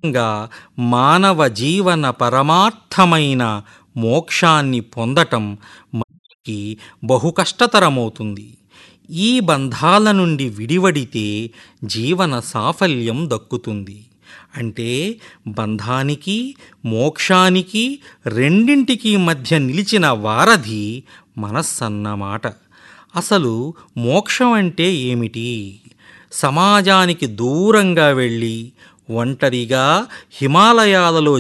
గా మానవ జీవన పరమార్థమైన మోక్షాన్ని పొందటం మనకి బహు కష్టతరమవుతుంది ఈ బంధాల నుండి విడివడితే జీవన సాఫల్యం దక్కుతుంది అంటే బంధానికి మోక్షానికి రెండింటికి మధ్య నిలిచిన వారధి మనస్సన్నమాట అసలు మోక్షం అంటే ఏమిటి సమాజానికి దూరంగా వెళ్ళి ఒంటరిగా హిమాలయాలలో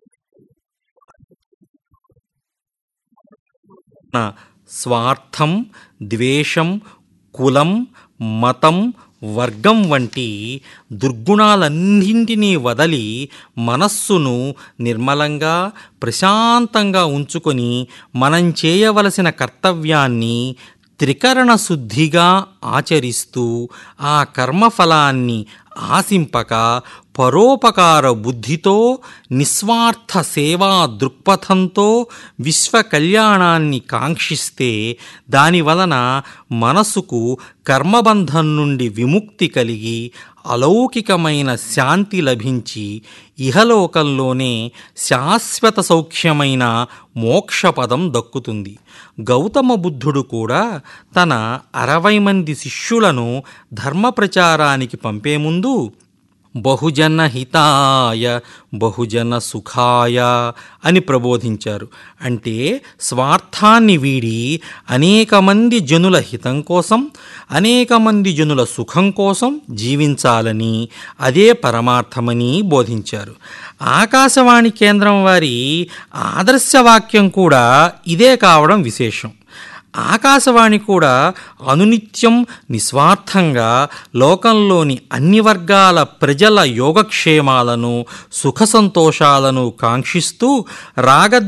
జీవిస్తున్న స్వార్థం ద్వేషం కులం మతం వర్గం వంటి దుర్గుణాలన్నింటినీ వదలి మనస్సును నిర్మలంగా ప్రశాంతంగా ఉంచుకొని మనం చేయవలసిన కర్తవ్యాన్ని త్రికరణ శుద్ధిగా ఆచరిస్తూ ఆ కర్మఫలాన్ని ఆశింపక పరోపకార బుద్ధితో నిస్వార్థ సేవా దృక్పథంతో విశ్వ కళ్యాణాన్ని కాంక్షిస్తే దానివలన మనసుకు కర్మబంధం నుండి విముక్తి కలిగి అలౌకికమైన శాంతి లభించి ఇహలోకంలోనే శాశ్వత సౌఖ్యమైన మోక్షపదం దక్కుతుంది గౌతమ బుద్ధుడు కూడా తన అరవై మంది శిష్యులను ధర్మ ప్రచారానికి పంపే ముందు బహుజన హితాయ బహుజన సుఖాయ అని ప్రబోధించారు అంటే స్వార్థాన్ని వీడి అనేక మంది జనుల హితం కోసం అనేక మంది జనుల సుఖం కోసం జీవించాలని అదే పరమార్థమని బోధించారు ఆకాశవాణి కేంద్రం వారి ఆదర్శవాక్యం కూడా ఇదే కావడం విశేషం ఆకాశవాణి కూడా అనునిత్యం నిస్వార్థంగా లోకంలోని అన్ని వర్గాల ప్రజల యోగక్షేమాలను సుఖ సంతోషాలను కాంక్షిస్తూ రాగ